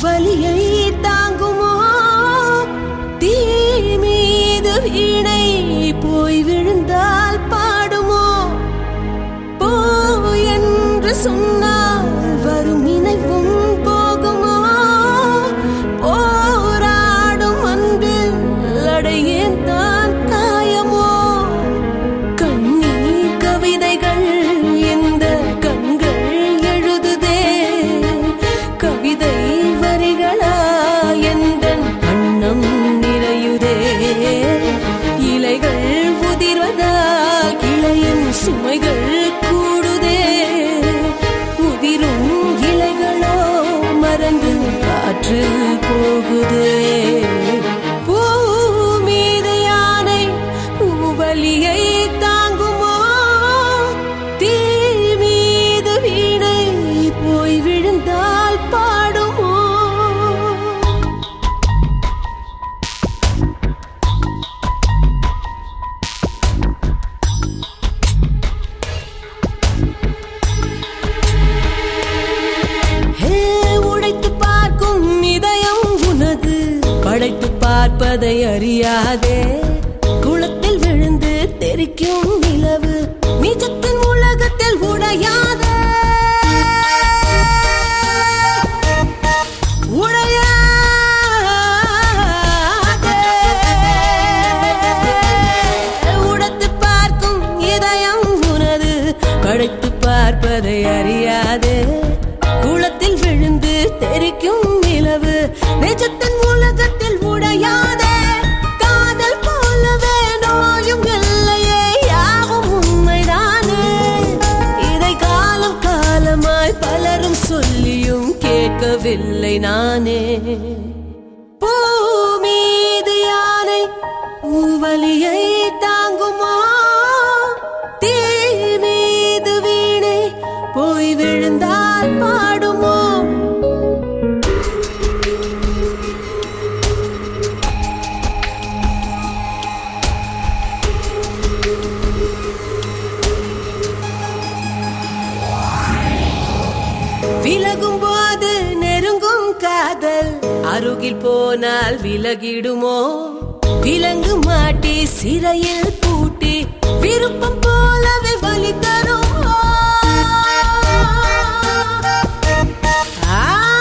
வலியை தாங்குமோ தீ மீது வீணை போய் விழுந்தால் பாடுமோ போ என்று சொன்னால் வரும் நினைவும் போகுமோ போராடும் அன்பில் அடையேன் தான் காயமோ கண்ணீர் கவிதைகள் இந்த கண்கள் எழுதுதே கவிதை வரிகளா எந்த கண்ணம் நிறையுதே இலைகள் உதிர்வதால் கிளையின் சுமைகள் கூடுதே உதிரும் இலைகளோ மறந்து காற்றில் போகுதே பூ மீது யானை பூவலியை தாங்குமோ தீ மீது வீணை போய் விழுந்தால் பாடுமோ ஹே, உடைத்து பார்க்கும் இதயம் உனது படைத்து பார்ப்பதை அறியாதே குளத்தில் விழுந்து தெரிக்கும் நிலவு நிஜத்தின் உலகத்தில் உடையாதே உடையாதே. உடைத்து பார்க்கும் இதயம் உனது படைத்து பார்ப்பதை அறியாதே குளத்தில் விழுந்து தெரிக்கும் நிலவு நிஜத்தின் உலகத்தில் உடையாதே காதல் போலவே நோயும் இல்லையே யாவும் உண்மைதானே இதை காலம் காலமாய் பலரும் சொல்லியும் கேட்கவில்லை நானே பூ மீது யானை பூவலியை தாங்குமா தீ மீது வீணை போய் விழுந்தால் பாடுமோ விலகும் போது நெருங்கும் காதல் அருகில் போனால் விலகிடுமோ விலங்கு மாட்டி சிறையில் பூட்டி விருப்பம் போலவே வலி தருமோ ஆ,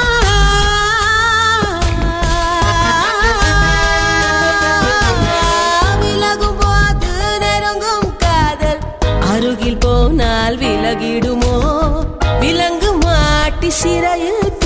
விலகும் போது நெருங்கும் காதல் அருகில் போனால் விலகிடுமோ விலங்கு மாட்டி சிறையில்